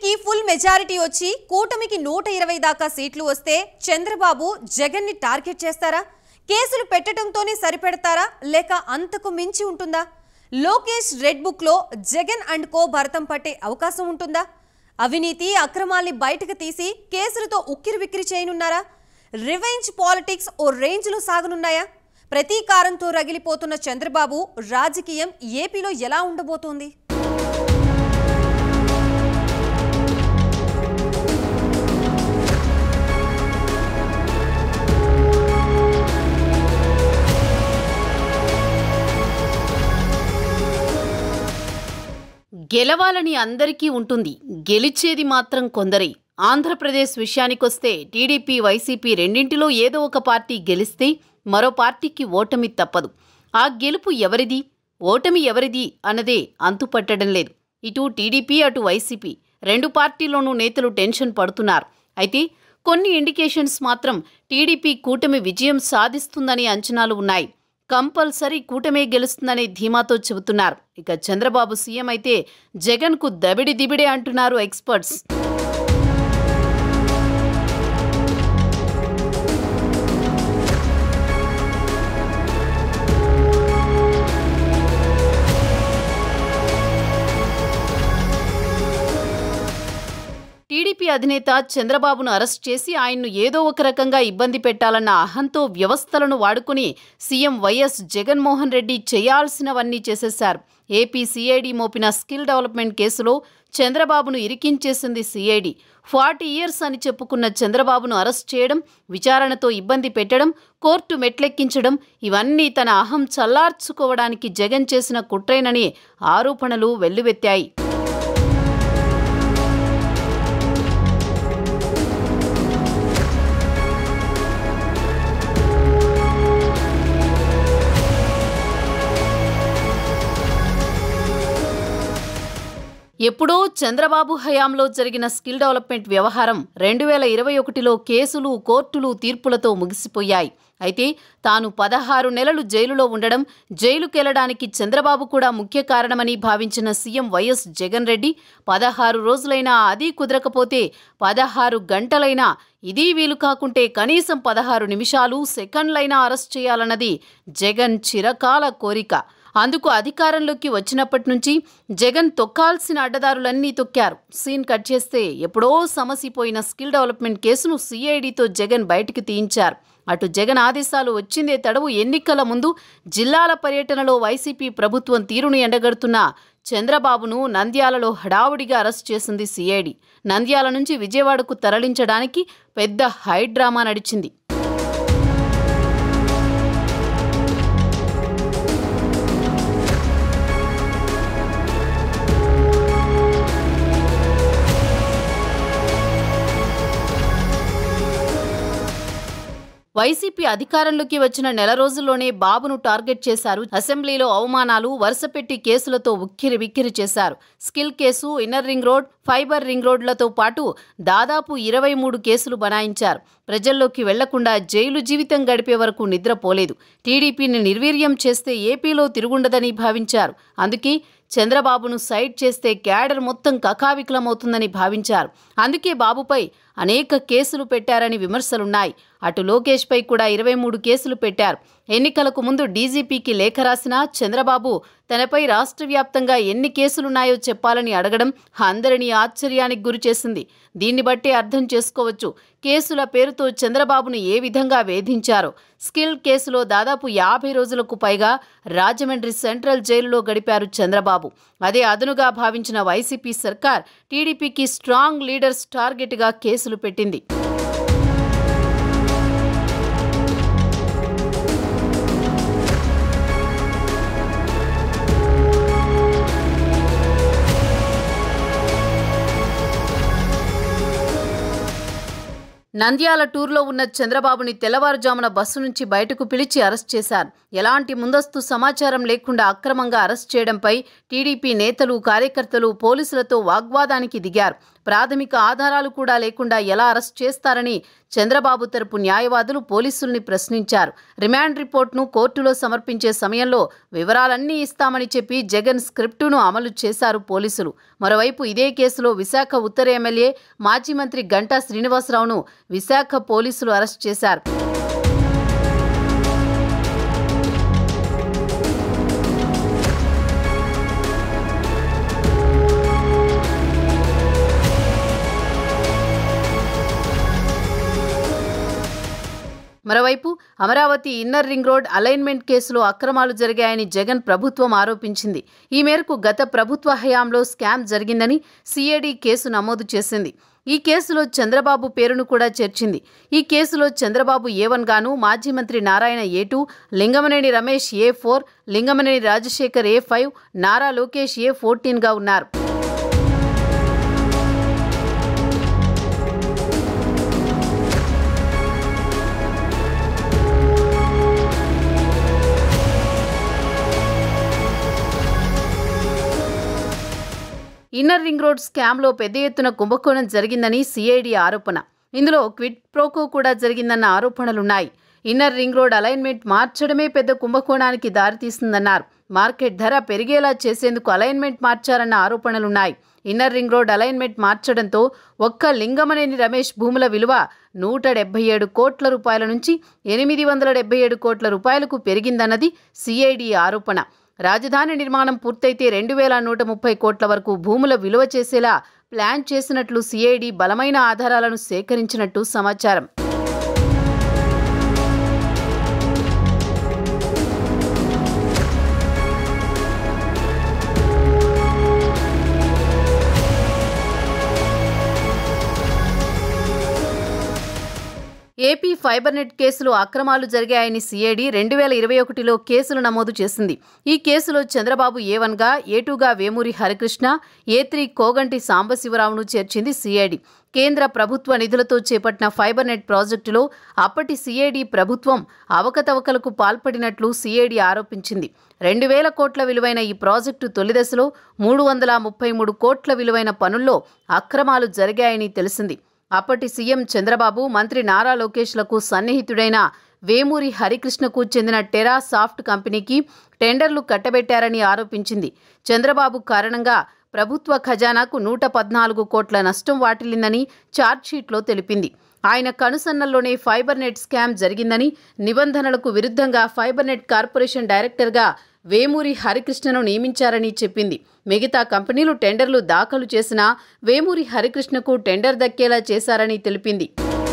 ఏపీకి full majority వచ్చి కూటమికి నూట ఇరవై దాకా సీట్లు వస్తే చంద్రబాబు జగన్ ని టార్గెట్ చేస్తారా కేసులు పెట్టడంతోనే సరిపెడతారా లేక అంతకు మించి ఉంటుందా లోకేష్ రెడ్ బుక్ లో జగన్ అండ్ కో భరతం పట్టే అవకాశం ఉంటుందా అవినీతి అక్రమాల్ని బయటకు తీసి కేసులతో ఉక్కిరి బిక్కిరి చేయనున్నారా రివెంజ్ పాలిటిక్స్ ఓ రేంజ్లో సాగనున్నాయా ప్రతీకారంతో రగిలిపోతున్న చంద్రబాబు రాజకీయం ఏపీలో ఎలా ఉండబోతోంది గెలవాలని అందరికీ ఉంటుంది గెలిచేది మాత్రం కొందరే ఆంధ్రప్రదేశ్ విషయానికొస్తే టీడీపీ వైసీపీ రెండింటిలో ఏదో ఒక పార్టీ గెలిస్తే మరో పార్టీకి ఓటమి తప్పదు ఆ గెలుపు ఎవరిది ఓటమి ఎవరిది అన్నదే అంతుపట్టడం లేదు ఇటు టీడీపీ అటు వైసీపీ రెండు పార్టీల్లోనూ నేతలు టెన్షన్ పడుతున్నారు అయితే కొన్ని ఇండికేషన్స్ మాత్రం టీడీపీ కూటమి విజయం సాధిస్తుందని అంచనాలు ఉన్నాయి కంపల్సరీ కూటమే గెలుస్తుందనే ధీమాతో చెబుతున్నారు ఇక చంద్రబాబు సీఎం అయితే జగన్కు దబిడి దిబిడే అంటున్నారు ఎక్స్పర్ట్స్ టీడీపీ అధినేత చంద్రబాబును అరెస్ట్ చేసి ఆయన్ను ఏదో ఒక రకంగా ఇబ్బంది పెట్టాలన్న అహంతో వ్యవస్థలను వాడుకుని సీఎం వైఎస్ జగన్మోహన్ రెడ్డి చేయాల్సినవన్నీ చేసేశారు ఏపీ సిఐడి మోపిన స్కిల్ డెవలప్మెంట్ కేసులో చంద్రబాబును ఇరికించేసింది సిఐడి ఫార్టీ ఇయర్స్ అని చెప్పుకున్న చంద్రబాబును అరెస్ట్ చేయడం విచారణతో ఇబ్బంది పెట్టడం కోర్టు మెట్లెక్కించడం ఇవన్నీ తన అహం చల్లార్చుకోవడానికి జగన్ చేసిన కుట్రేనని ఆరోపణలు వెల్లువెత్తాయి ఎప్పుడో చంద్రబాబు హయాంలో జరిగిన స్కిల్ డెవలప్మెంట్ వ్యవహారం రెండు వేల ఇరవై ఒకటిలో కేసులు కోర్టులు తీర్పులతో ముగిసిపోయాయి అయితే తాను పదహారు నెలలు జైలులో ఉండడం జైలుకెళ్లడానికి చంద్రబాబు కూడా ముఖ్య కారణమని భావించిన సీఎం వైఎస్ జగన్ రెడ్డి పదహారు రోజులైనా అది కుదరకపోతే పదహారు గంటలైనా ఇది వీలు కాకుంటే కనీసం పదహారు నిమిషాలు సెకండ్లైనా అరెస్ట్ చేయాలన్నది జగన్ చిరకాల కోరిక అందుకు అధికారంలోకి వచ్చినప్పటి నుంచి జగన్ తొక్కాల్సిన అడ్డదారులన్నీ తొక్కారు సీన్ కట్ చేస్తే ఎప్పుడో సమసిపోయిన స్కిల్ డెవలప్మెంట్ కేసును సిఐడితో జగన్ బయటికి తీయించారు అటు జగన్ ఆదేశాలు వచ్చిందే తడవు ఎన్నికల ముందు జిల్లాల పర్యటనలో వైసీపీ ప్రభుత్వం తీరును ఎండగడుతున్న చంద్రబాబును నంద్యాలలో హడావుడిగా అరెస్ట్ చేసింది సిఐడి నంద్యాల నుంచి విజయవాడకు తరలించడానికి పెద్ద హై డ్రామా నడిచింది వైసీపీ అధికారంలోకి వచ్చిన నెల రోజుల్లోనే బాబును టార్గెట్ చేశారు అసెంబ్లీలో అవమానాలు వరుసపెట్టి కేసులతో ఉక్కిరి బిక్కిరి చేశారు skill case inner ring road fiber ring రోడ్లతో పాటు దాదాపు ఇరవై మూడు కేసులు బనాయించారు ప్రజల్లోకి వెళ్లకుండా జైలు జీవితం గడిపే వరకు నిద్రపోలేదు టీడీపీని నిర్వీర్యం చేస్తే ఏపీలో తిరుగుండదని భావించారు అందుకే చంద్రబాబును సైడ్ చేస్తే క్యాడర్ మొత్తం కకావికలమవుతుందని భావించారు అందుకే బాబుపై అనేక కేసులు పెట్టారని విమర్శలున్నాయి అటు లోకేష్పై కూడా ఇరవై మూడు కేసులు పెట్టారు ఎన్నికలకు ముందు డీజీపీకి లేఖ రాసిన చంద్రబాబు తనపై రాష్ట్ర వ్యాప్తంగా ఎన్ని కేసులున్నాయో చెప్పాలని అడగడం అందరినీ ఆశ్చర్యానికి గురిచేసింది దీన్ని బట్టి అర్థం చేసుకోవచ్చు కేసుల పేరుతో చంద్రబాబును ఏ విధంగా వేధించారో స్కిల్ కేసులో దాదాపు యాభై రోజులకు పైగా రాజమండ్రి సెంట్రల్ జైలులో గడిపారు చంద్రబాబు అదే అదనుగా భావించిన వైసీపీ సర్కార్ టీడీపీకి స్ట్రాంగ్ లీడర్స్ టార్గెట్గా కేసులు పెట్టింది నంద్యాల టూర్లో ఉన్న చంద్రబాబుని తెల్లవారుజామున బస్సు నుంచి బయటకు పిలిచి అరెస్ట్ చేశారు ఎలాంటి ముందస్తు సమాచారం లేకుండా అక్రమంగా అరెస్ట్ చేయడంపై టీడీపీ నేతలు కార్యకర్తలు పోలీసులతో వాగ్వాదానికి దిగారు ప్రాథమిక ఆధారాలు కూడా లేకుండా ఎలా అరెస్ట్ చేస్తారని చంద్రబాబు తరపు న్యాయవాదులు పోలీసుల్ని ప్రశ్నించారు రిమాండ్ రిపోర్ట్ను కోర్టులో సమర్పించే సమయంలో వివరాలన్నీ ఇస్తామని చెప్పి జగన్ స్క్రిప్టును అమలు చేశారు పోలీసులు మరోవైపు ఇదే కేసులో విశాఖ ఉత్తర ఎమ్మెల్యే మాజీ మంత్రి గంటా శ్రీనివాసరావును విశాఖ పోలీసులు అరెస్ట్ చేశారు మరోవైపు Amaravati inner ring road alignment కేసులో అక్రమాలు జరిగాయని జగన్ ప్రభుత్వం ఆరోపించింది ఈ మేరకు గత ప్రభుత్వ హయాంలో స్కామ్ జరిగిందని సిఐడి కేసు నమోదు చేసింది ఈ కేసులో చంద్రబాబు పేరును కూడా చేర్చింది ఈ కేసులో చంద్రబాబు ఏ వన్ గాను మాజీ మంత్రి Narayana A two Lingamaneni Ramesh A four Lingamaneni Rajasekhar A five Nara Lokesh A ఫోర్టీన్గా ఉన్నారు ఇన్నర్ రింగ్ రోడ్ స్కామ్లో పెద్ద ఎత్తున కుంభకోణం జరిగిందని సిఐడి ఆరోపణ ఇందులో క్విడ్ ప్రోకో కూడా జరిగిందన్న ఆరోపణలున్నాయి ఇన్నర్ రింగ్ రోడ్ అలైన్మెంట్ మార్చడమే పెద్ద కుంభకోణానికి దారితీస్తుందన్నారు మార్కెట్ ధర పెరిగేలా చేసేందుకు అలైన్మెంట్ మార్చారన్న ఆరోపణలున్నాయి ఇన్నర్ రింగ్ రోడ్ అలైన్మెంట్ మార్చడంతో ఒక్క లింగమనేని రమేష్ భూముల విలువ నూట డెబ్బై ఏడు కోట్ల రూపాయల నుంచి ఎనిమిది వందల డెబ్బై ఏడు కోట్ల రూపాయలకు పెరిగిందన్నది సిఐడి ఆరోపణ రాజధాని నిర్మాణం పూర్తయితే రెండు వేల నూట ముప్పై కోట్ల వరకు భూముల విలువ చేసేలా ప్లాన్ చేసినట్లు సిఐడి బలమైన ఆధారాలను సేకరించినట్టు సమాచారం ఏపీ ఫైబర్ నెట్ కేసులో అక్రమాలు జరిగాయని సిఐడి రెండు వేల ఇరవై ఒకటిలో కేసులు నమోదు చేసింది ఈ కేసులో చంద్రబాబు ఏ వన్గా ఏ టూగా వేమూరి హరికృష్ణ ఏ త్రీ కోగంటి సాంబశివరావును చేర్చింది సిఐడి కేంద్ర ప్రభుత్వ నిధులతో చేపట్టిన ఫైబర్ నెట్ ప్రాజెక్టులో అప్పటి సిఐడి ప్రభుత్వం అవకతవకలకు పాల్పడినట్లు సిఐడి ఆరోపించింది రెండు వేల కోట్ల విలువైన ఈ ప్రాజెక్టు తొలిదశలో మూడు వందల ముప్పై మూడు కోట్ల విలువైన పనుల్లో అక్రమాలు జరిగాయని తెలిసింది అప్పటి సీఎం చంద్రబాబు మంత్రి నారా లోకేష్లకు సన్నిహితుడైన వేమూరి హరికృష్ణకు చెందిన టెరా సాఫ్ట్ కంపెనీకి టెండర్లు కట్టబెట్టారని ఆరోపించింది చంద్రబాబు కారణంగా ప్రభుత్వ ఖజానాకు నూట పద్నాలుగు కోట్ల నష్టం వాటిల్లిందని ఛార్జ్షీట్లో తెలిపింది ఆయన కనుసన్నల్లోనే ఫైబర్ నెట్ స్కామ్ జరిగిందని నిబంధనలకు విరుద్ధంగా ఫైబర్ నెట్ కార్పొరేషన్ డైరెక్టర్గా వేమూరి హరికృష్ణను నియమించారని చెప్పింది మిగతా కంపెనీలు టెండర్లు దాఖలు చేసినా వేమూరి హరికృష్ణకు టెండర్ దక్కేలా చేశారని తెలిపింది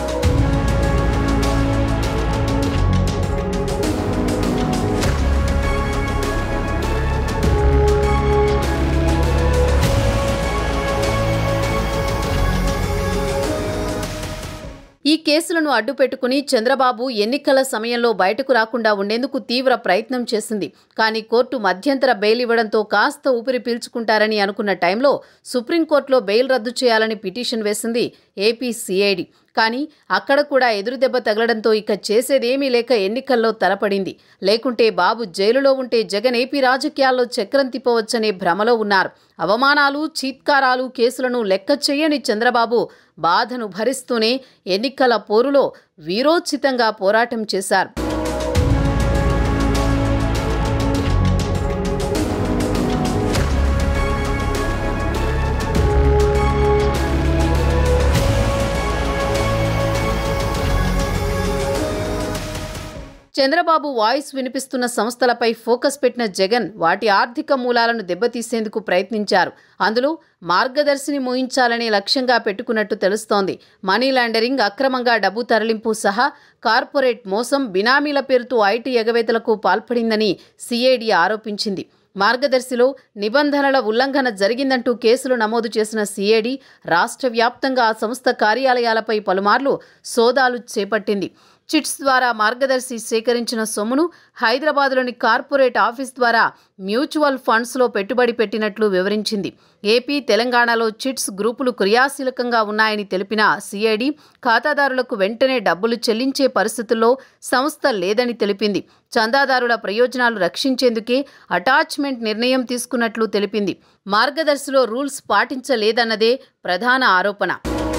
ఈ కేసులను అడ్డుపెట్టుకుని చంద్రబాబు ఎన్నికల సమయంలో బయటకు రాకుండా ఉండేందుకు తీవ్ర ప్రయత్నం చేసింది కానీ కోర్టు మధ్యంతర బెయిల్ ఇవ్వడంతో కాస్త ఊపిరి పీల్చుకుంటారని అనుకున్న టైంలో సుప్రీంకోర్టులో బెయిల్ రద్దు చేయాలని పిటిషన్ వేసింది ఏపీ సిఐడి కానీ అక్కడ కూడా ఎదురుదెబ్బ తగలడంతో ఇక చేసేదేమీ లేక ఎన్నికల్లో తలపడింది లేకుంటే బాబు జైలులో ఉంటే జగన్ ఏపీ రాజకీయాల్లో చక్రం తిప్పవచ్చనే భ్రమలో ఉన్నారు అవమానాలు చీత్కారాలు కేసులను లెక్క చేయని చంద్రబాబు బాధను భరిస్తూనే ఎన్నికల పోరులో వీరోచితంగా పోరాటం చేశారు చంద్రబాబు వాయిస్ వినిపిస్తున్న సంస్థలపై ఫోకస్ పెట్టిన జగన్ వాటి ఆర్థిక మూలాలను దెబ్బతీసేందుకు ప్రయత్నించారు అందులో మార్గదర్శిని మోయించాలనే లక్ష్యంగా పెట్టుకున్నట్టు తెలుస్తోంది మనీ లాండరింగ్ అక్రమంగా డబ్బు తరలింపు సహా కార్పొరేట్ మోసం బినామీల పేరుతో ఐటీ ఎగవేతలకు పాల్పడిందని సిఐడి ఆరోపించింది మార్గదర్శిలో నిబంధనల ఉల్లంఘన జరిగిందంటూ కేసులు నమోదు చేసిన సిఐడి రాష్ట్ర వ్యాప్తంగా ఆ సంస్థ కార్యాలయాలపై పలుమార్లు సోదాలు చేపట్టింది చిట్స్ ద్వారా మార్గదర్శి సేకరించిన సొమ్మును హైదరాబాద్లోని కార్పొరేట్ ఆఫీస్ ద్వారా మ్యూచువల్ ఫండ్స్లో పెట్టుబడి పెట్టినట్లు వివరించింది ఏపీ తెలంగాణలో చిట్స్ గ్రూపులు క్రియాశీలకంగా ఉన్నాయని తెలిపిన సిఐడి ఖాతాదారులకు వెంటనే డబ్బులు చెల్లించే పరిస్థితుల్లో సంస్థ లేదని తెలిపింది చందాదారుల ప్రయోజనాలు రక్షించేందుకే అటాచ్మెంట్ నిర్ణయం తీసుకున్నట్లు తెలిపింది మార్గదర్శిలో రూల్స్ పాటించలేదన్నదే ప్రధాన ఆరోపణ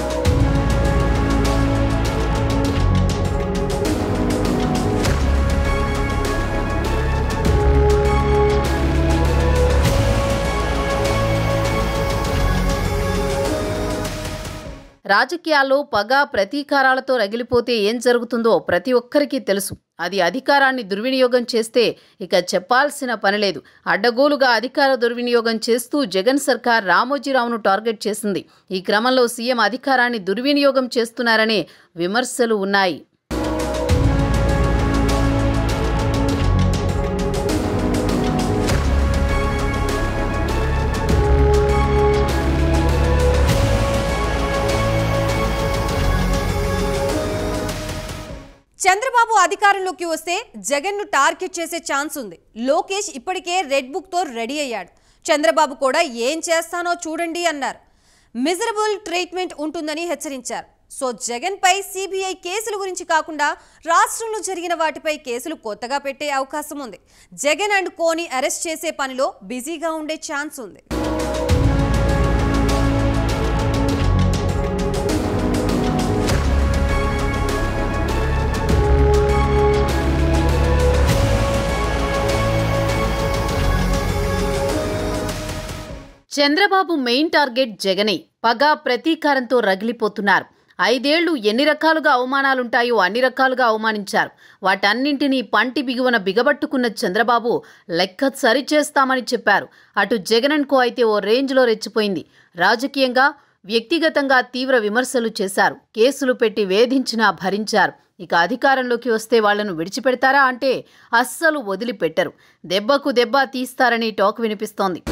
రాజకీయాల్లో పగ ప్రతీకారాలతో రగిలిపోతే ఏం జరుగుతుందో ప్రతి ఒక్కరికి తెలుసు అది అధికారాన్ని దుర్వినియోగం చేస్తే ఇక చెప్పాల్సిన పనిలేదు అడ్డగోలుగా అధికార దుర్వినియోగం చేస్తూ జగన్ సర్కార్ రామోజీరావును టార్గెట్ చేసింది ఈ క్రమంలో సీఎం అధికారాన్ని దుర్వినియోగం చేస్తున్నారనే విమర్శలు ఉన్నాయి చంద్రబాబు అధికారంలోకి వస్తే జగన్ను టార్గెట్ చేసే ఛాన్స్ ఉంది లోకేష్ ఇప్పటికే రెడ్ బుక్తో రెడీ అయ్యాడు చంద్రబాబు కూడా ఏం చేస్తానో చూడండి అన్నారు మిజరబుల్ ట్రీట్మెంట్ ఉంటుందని హెచ్చరించారు సో జగన్ పై సిబిఐ కేసుల గురించి కాకుండా రాష్ట్రంలో జరిగిన వాటిపై కేసులు కొత్తగా పెట్టే అవకాశం ఉంది జగన్ అండ్ కోని అరెస్ట్ చేసే పనిలో బిజీగా ఉండే ఛాన్స్ ఉంది చంద్రబాబు మెయిన్ టార్గెట్ జగనే పగ ప్రతీకారంతో రగిలిపోతున్నారు ఐదేళ్లు ఎన్ని రకాలుగా అవమానాలుంటాయో అన్ని రకాలుగా అవమానించారు వాటన్నింటినీ పంటి బిగువన బిగబట్టుకున్న చంద్రబాబు లెక్క సరిచేస్తామని చెప్పారు అటు జగనన్కో అయితే ఓ రేంజ్లో రెచ్చిపోయింది రాజకీయంగా వ్యక్తిగతంగా తీవ్ర విమర్శలు చేశారు కేసులు పెట్టి వేధించినా భరించారు ఇక అధికారంలోకి వస్తే వాళ్లను విడిచిపెడతారా అంటే అస్సలు వదిలిపెట్టరు దెబ్బకు దెబ్బ తీస్తారని టాక్ వినిపిస్తోంది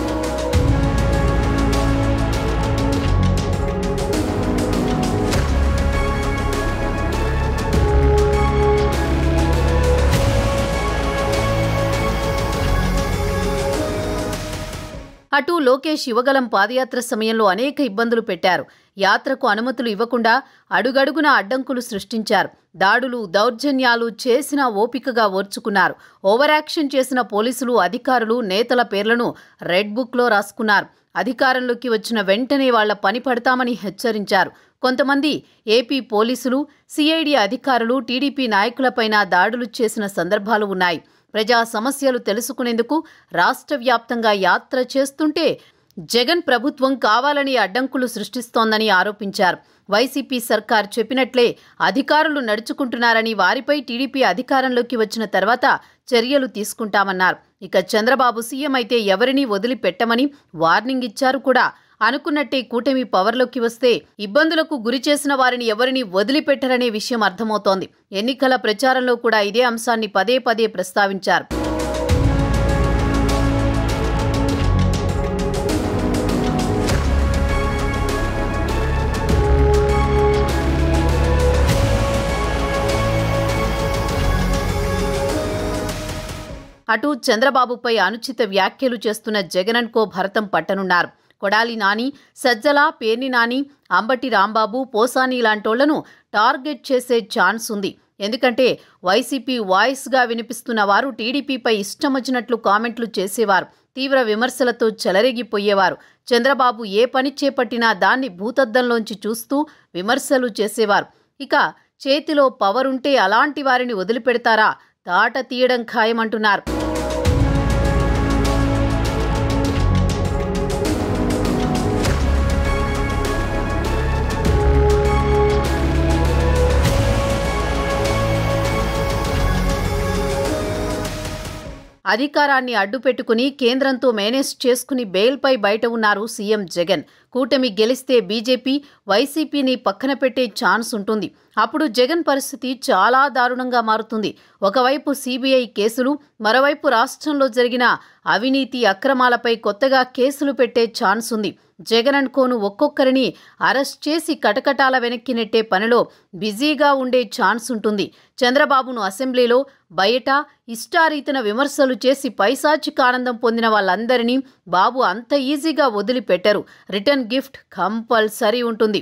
అటు లోకేష్ యువగలం పాదయాత్ర సమయంలో అనేక ఇబ్బందులు పెట్టారు యాత్రకు అనుమతులు ఇవ్వకుండా అడుగడుగున అడ్డంకులు సృష్టించారు దాడులు దౌర్జన్యాలు చేసిన ఓపికగా ఓర్చుకున్నారు ఓవర్ యాక్షన్ చేసిన పోలీసులు అధికారులు నేతల పేర్లను రెడ్ బుక్లో రాసుకున్నారు అధికారంలోకి వచ్చిన వెంటనే వాళ్ల పని పడతామని హెచ్చరించారు కొంతమంది ఏపీ పోలీసులు సిఐడి అధికారులు టీడీపీ నాయకులపైన దాడులు చేసిన సందర్భాలు ఉన్నాయి ప్రజా సమస్యలు తెలుసుకునేందుకు రాష్ట్ర వ్యాప్తంగా యాత్ర చేస్తుంటే జగన్ ప్రభుత్వం కావాలని అడ్డంకులు సృష్టిస్తోందని ఆరోపించారు వైసీపీ సర్కార్ చెప్పినట్లే అధికారులు నడుచుకుంటున్నారని వారిపై టీడీపీ అధికారంలోకి వచ్చిన తర్వాత చర్యలు తీసుకుంటామన్నారు ఇక చంద్రబాబు సీఎం అయితే ఎవరినీ వదిలిపెట్టమని వార్నింగ్ ఇచ్చారు కూడా అనుకున్నట్టే కూటమి పవర్లోకి వస్తే ఇబ్బందులకు గురి చేసిన వారిని ఎవరిని వదిలిపెట్టరనే విషయం అర్థమవుతోంది ఎన్నికల ప్రచారంలో కూడా ఇదే అంశాన్ని పదే పదే ప్రస్తావించారు అటు చంద్రబాబుపై అనుచిత వ్యాఖ్యలు చేస్తున్న జగనన్ కో భరతం పట్టనున్నారు కొడాలి నాని సజ్జల పేర్ని నాని అంబటి రాంబాబు పోసాని లాంటోళ్లను టార్గెట్ చేసే ఛాన్స్ ఉంది ఎందుకంటే వైసీపీ వాయిస్గా వినిపిస్తున్న వారు టీడీపీపై ఇష్టం వచ్చినట్లు కామెంట్లు చేసేవారు తీవ్ర విమర్శలతో చెలరేగిపోయేవారు చంద్రబాబు ఏ పని చేపట్టినా దాన్ని భూతద్దంలోంచి చూస్తూ విమర్శలు చేసేవారు ఇక చేతిలో పవర్ ఉంటే అలాంటి వారిని వదిలిపెడతారా తాట తీయడం ఖాయమంటున్నారు అధికారాన్ని అడ్డుపెట్టుకుని కేంద్రంతో మేనేజ్ చేసుకుని బెయిల్పై బయట ఉన్నారు సీఎం జగన్ కూటమి గెలిస్తే బీజేపీ వైసీపీని పక్కన పెట్టే ఛాన్స్ ఉంటుంది అప్పుడు జగన్ పరిస్థితి చాలా దారుణంగా మారుతుంది ఒకవైపు సిబిఐ కేసులు మరోవైపు రాష్ట్రంలో జరిగిన అవినీతి అక్రమాలపై కొత్తగా కేసులు పెట్టే ఛాన్స్ ఉంది జగన్ అండ్ కోను ఒక్కొక్కరిని అరెస్ట్ చేసి కటకటాల వెనక్కి నెట్టే పనిలో బిజీగా ఉండే ఛాన్స్ ఉంటుంది చంద్రబాబును అసెంబ్లీలో బయట ఇష్టారీతిన విమర్శలు చేసి పైశాచిక ఆనందం పొందిన వాళ్ళందరినీ బాబు అంత ఈజీగా వదిలిపెట్టరు రిటర్న్ గిఫ్ట్ కంపల్సరీ ఉంటుంది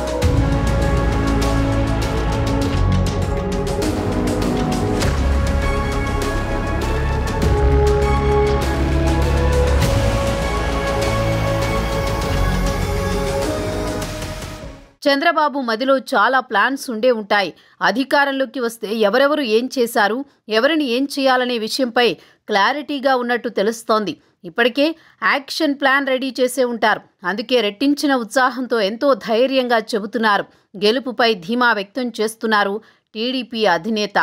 చంద్రబాబు మదిలో చాలా ప్లాన్స్ ఉండే ఉంటాయి అధికారంలోకి వస్తే ఎవరెవరు ఏం చేశారు ఎవరిని ఏం చేయాలనే విషయంపై క్లారిటీగా ఉన్నట్టు తెలుస్తోంది ఇప్పటికే యాక్షన్ ప్లాన్ రెడీ చేసే ఉంటారు అందుకే రెట్టించిన ఉత్సాహంతో ఎంతో ధైర్యంగా చెబుతున్నారు గెలుపుపై ధీమా వ్యక్తం చేస్తున్నారు టీడీపీ అధినేత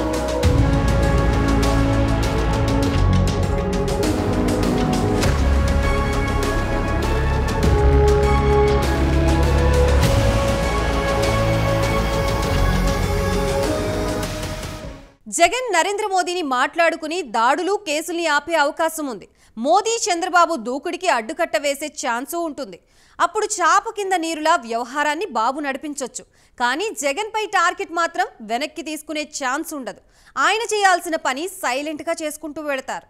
జగన్ నరేంద్ర మోదీని మాట్లాడుకుని దాడులు కేసుల్ని ఆపే అవకాశం ఉంది మోదీ చంద్రబాబు దూకుడికి అడ్డుకట్ట వేసే ఛాన్సు ఉంటుంది అప్పుడు చాప కింద నీరులా వ్యవహారాన్ని బాబు నడిపించొచ్చు కానీ జగన్పై టార్గెట్ మాత్రం వెనక్కి తీసుకునే ఛాన్స్ ఉండదు ఆయన చేయాల్సిన పని సైలెంట్గా చేసుకుంటూ వెళతారు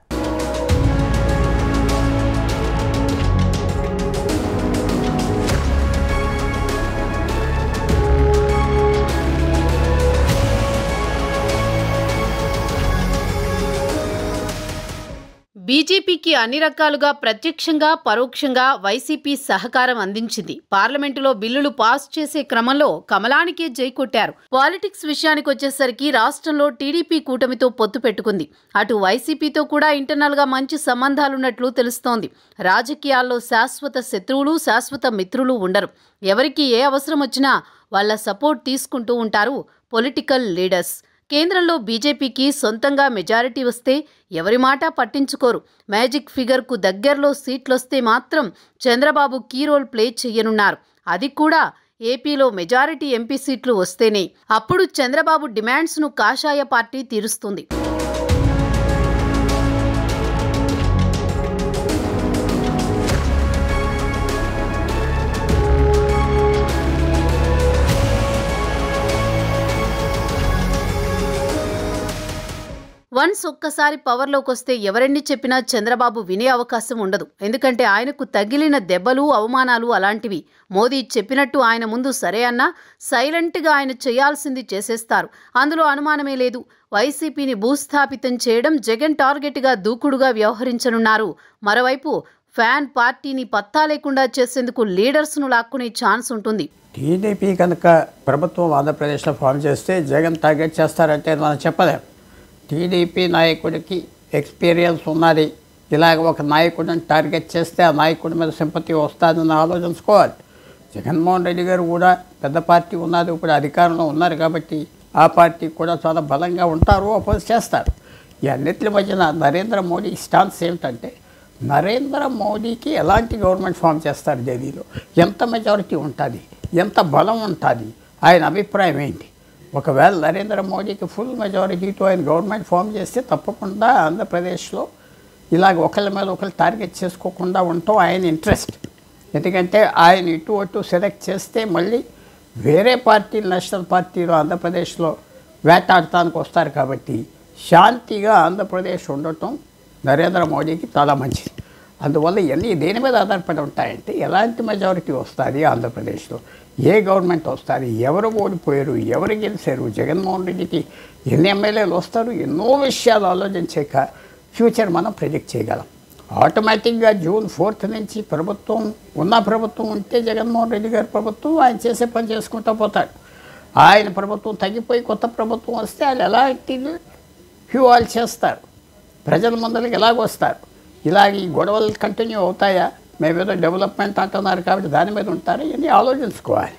బీజేపీకి అన్ని రకాలుగా ప్రత్యక్షంగా పరోక్షంగా వైసీపీ సహకారం అందించింది పార్లమెంటులో బిల్లులు పాస్ చేసే క్రమంలో కమలానికే జై కొట్టారు పాలిటిక్స్ విషయానికి వచ్చేసరికి రాష్ట్రంలో టీడీపీ కూటమితో పొత్తు పెట్టుకుంది అటు వైసీపీతో కూడా ఇంటర్నల్ గా మంచి సంబంధాలున్నట్లు తెలుస్తోంది రాజకీయాల్లో శాశ్వత శత్రువులు శాశ్వత మిత్రులు ఉండరు ఎవరికి ఏ అవసరం వచ్చినా వాళ్ళ సపోర్ట్ తీసుకుంటూ ఉంటారు పొలిటికల్ లీడర్స్ కేంద్రంలో బీజేపీకి సొంతంగా మెజారిటీ వస్తే ఎవరి మాట పట్టించుకోరు మ్యాజిక్ ఫిగర్కు దగ్గరలో సీట్లొస్తే మాత్రం చంద్రబాబు కీ రోల్ ప్లే చెయ్యనున్నారు అది కూడా ఏపీలో మెజారిటీ ఎంపీ సీట్లు వస్తేనే అప్పుడు చంద్రబాబు డిమాండ్స్ను కాషాయ పార్టీ తీరుస్తుంది వన్స్ ఒక్కసారి పవర్లోకి వస్తే ఎవరెన్ని చెప్పినా చంద్రబాబు వినే అవకాశం ఉండదు ఎందుకంటే ఆయనకు తగిలిన దెబ్బలు అవమానాలు అలాంటివి మోదీ చెప్పినట్టు ఆయన ముందు సరే అన్నా సైలెంట్గా ఆయన చేయాల్సింది చేసేస్తారు అందులో అనుమానమే లేదు వైసీపీని భూస్థాపితం చేయడం జగన్ టార్గెట్గా దూకుడుగా వ్యవహరించనున్నారు మరోవైపు ఫ్యాన్ పార్టీని పత్తా లేకుండా చేసేందుకు లీడర్స్ను లాక్కునే ఛాన్స్ ఉంటుంది టీడీపీ కనుక ప్రభుత్వం ఆంధ్రప్రదేశ్లో ఫామ్ చేస్తే జగన్ టార్గెట్ చేస్తారంటే మనం చెప్పలేం టీడీపీ నాయకుడికి ఎక్స్పీరియన్స్ ఉన్నది ఇలాగ ఒక నాయకుడిని టార్గెట్ చేస్తే ఆ నాయకుడి మీద సింపతి వస్తుందని ఆలోచించుకోవాలి జగన్మోహన్ రెడ్డి గారు కూడా పెద్ద పార్టీ ఉన్నది ఇప్పుడు అధికారంలో ఉన్నారు కాబట్టి ఆ పార్టీ కూడా చాలా బలంగా ఉంటారు అపోజ్ చేస్తారు ఈ అన్నిటి మధ్యన నరేంద్ర మోడీ స్టాన్స్ ఏమిటంటే నరేంద్ర మోడీకి ఎలాంటి గవర్నమెంట్ ఫామ్ చేస్తారు ఢిల్లీలో ఎంత మెజారిటీ ఉంటుంది ఎంత బలం ఉంటుంది ఆయన అభిప్రాయం ఏంటి ఒకవేళ నరేంద్ర మోడీకి ఫుల్ మెజారిటీతో ఆయన గవర్నమెంట్ ఫామ్ చేస్తే తప్పకుండా ఆంధ్రప్రదేశ్లో ఇలాగ ఒకళ్ళ మీద ఒకరు టార్గెట్ చేసుకోకుండా ఉండటం ఆయన ఇంట్రెస్ట్ ఎందుకంటే ఆయన ఇటు అటు సెలెక్ట్ చేస్తే మళ్ళీ వేరే పార్టీలు నేషనల్ పార్టీలు ఆంధ్రప్రదేశ్లో వేటాడటానికి వస్తారు కాబట్టి శాంతిగా ఆంధ్రప్రదేశ్ ఉండటం నరేంద్ర మోడీకి చాలా మంచిది అందువల్ల ఇవన్నీ దేని మీద ఆధారపడి ఉంటాయంటే ఎలాంటి మెజారిటీ వస్తుంది ఆంధ్రప్రదేశ్లో ఏ గవర్నమెంట్ వస్తుంది ఎవరు ఓడిపోయారు ఎవరు గెలిచారు జగన్మోహన్ రెడ్డికి ఎన్ని ఎమ్మెల్యేలు వస్తారు ఎన్నో విషయాలు ఆలోచించాక ఫ్యూచర్ మనం ప్రిడిక్ట్ చేయగలం ఆటోమేటిక్గా జూన్ ఫోర్త్ నుంచి ప్రభుత్వం ఉన్న ప్రభుత్వం ఉంటే జగన్మోహన్ రెడ్డి గారి ప్రభుత్వం ఆయన చేసే పని చేసుకుంటూ పోతాడు ఆయన ప్రభుత్వం తగ్గిపోయి కొత్త ప్రభుత్వం వస్తే వాళ్ళు ఎలాంటి ఫ్యూవాల్ చేస్తారు ప్రజల ముందరికి ఎలాగొస్తారు ఇలాగ ఈ గొడవలు కంటిన్యూ అవుతాయా మేమేదో డెవలప్మెంట్ అంటున్నారు కాబట్టి దాని మీద ఉంటారా ఇవన్నీ ఆలోచించుకోవాలి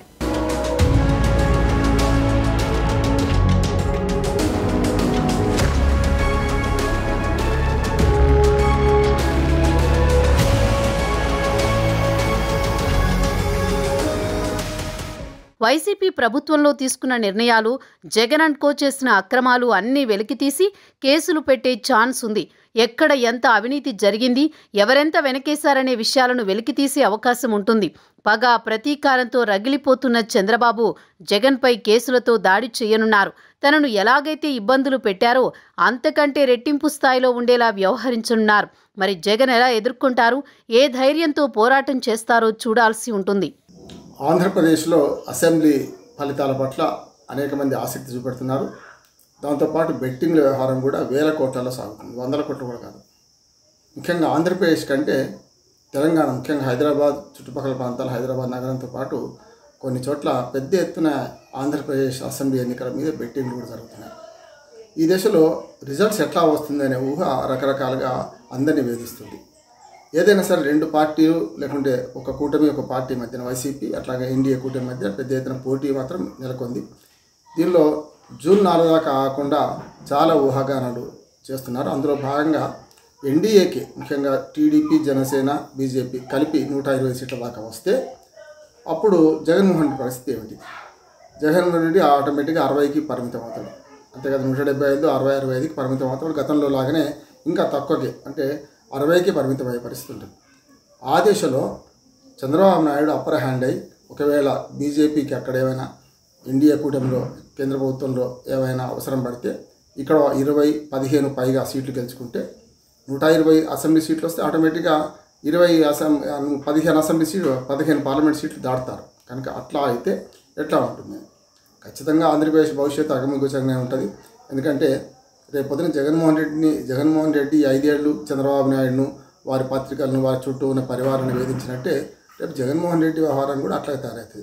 వైసీపీ ప్రభుత్వంలో తీసుకున్న నిర్ణయాలు జగన్ అండ్ కో చేసిన అక్రమాలు అన్నీ వెలికితీసి కేసులు పెట్టే ఛాన్స్ ఉంది ఎక్కడ ఎంత అవినీతి జరిగింది ఎవరెంత వెనకేశారనే విషయాలను వెలికితీసే అవకాశం ఉంటుంది పగ ప్రతీకారంతో రగిలిపోతున్న చంద్రబాబు జగన్పై కేసులతో దాడి చేయనున్నారు తనను ఎలాగైతే ఇబ్బందులు పెట్టారో అంతకంటే రెట్టింపు స్థాయిలో ఉండేలా వ్యవహరించనున్నారు మరి జగన్ ఎలా ఎదుర్కొంటారు ఏ ధైర్యంతో పోరాటం చేస్తారో చూడాల్సి ఉంటుంది ఆంధ్రప్రదేశ్లో అసెంబ్లీ ఫలితాల పట్ల అనేక మంది ఆసక్తి చూపెడుతున్నారు దాంతోపాటు బెట్టింగ్ల వ్యవహారం కూడా వేల కోట్లలో సాగుతుంది వందల కోట్లు కూడా కాదు ముఖ్యంగా ఆంధ్రప్రదేశ్ కంటే తెలంగాణ ముఖ్యంగా హైదరాబాద్ చుట్టుపక్కల ప్రాంతాలు హైదరాబాద్ నగరంతో పాటు కొన్ని చోట్ల పెద్ద ఎత్తున ఆంధ్రప్రదేశ్ అసెంబ్లీ ఎన్నికల మీద బెట్టింగ్లు కూడా జరుగుతున్నాయి ఈ దశలో రిజల్ట్స్ ఎట్లా వస్తుందనే ఊహ రకరకాలుగా అందరినీ వేధిస్తుంది ఏదైనా సరే రెండు పార్టీలు లేకుంటే ఒక కూటమి ఒక పార్టీ మధ్యన వైసీపీ అట్లాగే ఎన్డీఏ కూటమి మధ్య పెద్ద ఎత్తున పోటీ మాత్రం నెలకొంది దీనిలో జూన్ నాలుగు దాకా కాకుండా చాలా ఊహాగానాలు చేస్తున్నారు అందులో భాగంగా ఎన్డీఏకి ముఖ్యంగా టీడీపీ జనసేన బీజేపీ కలిపి నూట ఇరవై సీట్ల దాకా వస్తే అప్పుడు జగన్మోహన్ రెడ్డి పరిస్థితి ఏమిటి జగన్మోహన్ రెడ్డి ఆటోమేటిక్గా అరవైకి పరిమితం అవుతాడు అంతేకాదు నూట డెబ్బై ఐదు అరవై అరవై ఐదుకి పరిమితం అవుతాడు గతంలో లాగానే ఇంకా తక్కువకి అంటే అరవైకి పరిమితం అయ్యే పరిస్థితి ఉంటుంది ఆ దిశలో చంద్రబాబు నాయుడు అప్పర్ హ్యాండ్ అయి ఒకవేళ బీజేపీకి అక్కడ ఏమైనా ఎన్డీఏ కూటమిలో కేంద్ర ప్రభుత్వంలో ఏమైనా అవసరం పడితే ఇక్కడ ఇరవై పదిహేను పైగా సీట్లు గెలుచుకుంటే నూట ఇరవై అసెంబ్లీ సీట్లు వస్తే ఆటోమేటిక్గా ఇరవై అసెం పదిహేను అసెంబ్లీ సీట్లు పదిహేను పార్లమెంట్ సీట్లు దాటుతారు కనుక అట్లా అయితే ఎట్లా ఉంటుంది ఖచ్చితంగా ఆంధ్రప్రదేశ్ భవిష్యత్తు అగమగోచరంగానే ఉంటుంది ఎందుకంటే రేపు పొద్దున జగన్మోహన్ రెడ్డిని జగన్మోహన్ రెడ్డి ఈ ఐదేళ్లు చంద్రబాబు నాయుడును వారి పత్రికలను వారి చుట్టూ ఉన్న పరివారాన్ని వేధించినట్టే రేపు జగన్మోహన్ రెడ్డి వ్యవహారం కూడా అట్లాగే తయారవుతుంది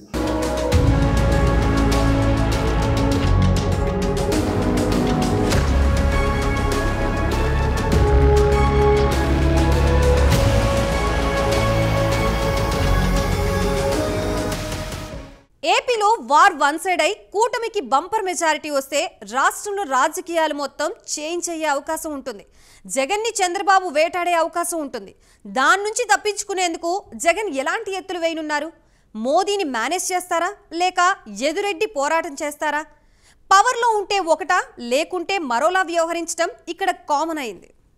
ఏపీలో వార్ వన్ సైడ్ అయి కూటమికి బంపర్ మెజారిటీ వస్తే రాష్ట్రంలో రాజకీయాలు మొత్తం చేంజ్ అయ్యే అవకాశం ఉంటుంది జగన్ని చంద్రబాబు వేటాడే అవకాశం ఉంటుంది దాని నుంచి తప్పించుకునేందుకు జగన్ ఎలాంటి ఎత్తులు వేయనున్నారు మోదీని మేనేజ్ చేస్తారా లేక ఎదురెడ్డి పోరాటం చేస్తారా పవర్లో ఉంటే ఒకటా లేకుంటే మరోలా వ్యవహరించడం ఇక్కడ కామన్ అయింది